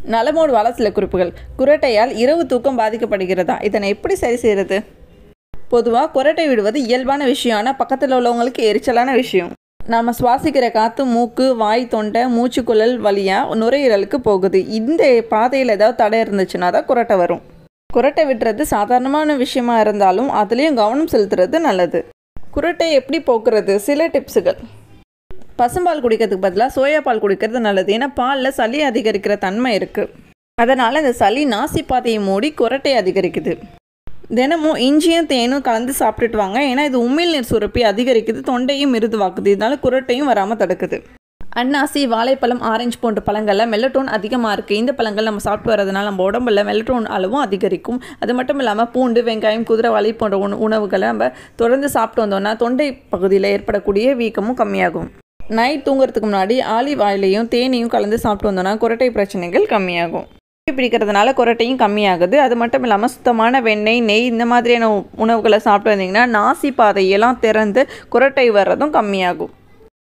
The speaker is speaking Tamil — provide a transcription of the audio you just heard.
நலமோடு வாழ சில குறிப்புகள் குரட்டையால் இரவு தூக்கம் பாதிக்கப்படுகிறதா இதனை எப்படி சரி செய்கிறது பொதுவாக குரட்டை விடுவது இயல்பான விஷயம் ஆனால் பக்கத்தில் உள்ளவங்களுக்கு எரிச்சலான விஷயம் நாம் சுவாசிக்கிற காற்று மூக்கு வாய் தொண்டை மூச்சுக்குழல் வழியாக நுரையீரலுக்கு போகுது இந்த பாதையில் ஏதாவது தடை இருந்துச்சுன்னா தான் குரட்டை வரும் குரட்டை விடுறது சாதாரணமான விஷயமா இருந்தாலும் அதுலேயும் கவனம் செலுத்துறது நல்லது குரட்டை எப்படி போக்குறது சில டிப்ஸுகள் பசும்பால் குடிக்கிறதுக்கு பதிலாக சோயா பால் குடிக்கிறது நல்லது ஏன்னா பாலில் சளி அதிகரிக்கிற தன்மை இருக்குது அதனால் இந்த சளி நாசி பாதையை மூடி குரட்டை அதிகரிக்குது தினமும் இஞ்சியும் தேனும் கலந்து சாப்பிட்டுட்டு வாங்க ஏன்னா இது உமிழ்நீர் சுரப்பி அதிகரிக்குது தொண்டையும் மிருதுவாக்குது இதனால குரட்டையும் வராமல் தடுக்குது அன்னாசி வாழைப்பழம் ஆரஞ்சு போன்ற பழங்களில் மெல்லட்டோன் அதிகமாக இருக்குது இந்த பழங்கள் நம்ம சாப்பிட்டு வரதுனால நம்ம உடம்புல மெல்லட்டோன் அளவும் அதிகரிக்கும் அது மட்டும் இல்லாமல் பூண்டு வெங்காயம் குதிரைவாளி போன்ற உண உணவுகளை நம்ம தொடர்ந்து சாப்பிட்டு வந்தோம்னா தொண்டை பகுதியில் ஏற்படக்கூடிய வீக்கமும் கம்மியாகும் நைட் தூங்குறதுக்கு முன்னாடி ஆலிவ் ஆயிலையும் தேனையும் கலந்து சாப்பிட்டு வந்தோம்னா குரட்டை பிரச்சனைகள் கம்மியாகும் புகை பிடிக்கிறதுனால குரட்டையும் கம்மியாகுது அது மட்டும் இல்லாமல் சுத்தமான வெண்ணெய் நெய் இந்த மாதிரியான உ- உணவுகளை சாப்பிட்டு வந்தீங்கன்னா நாசி பாதையெல்லாம் திறந்து குரட்டை வர்றதும் கம்மியாகும்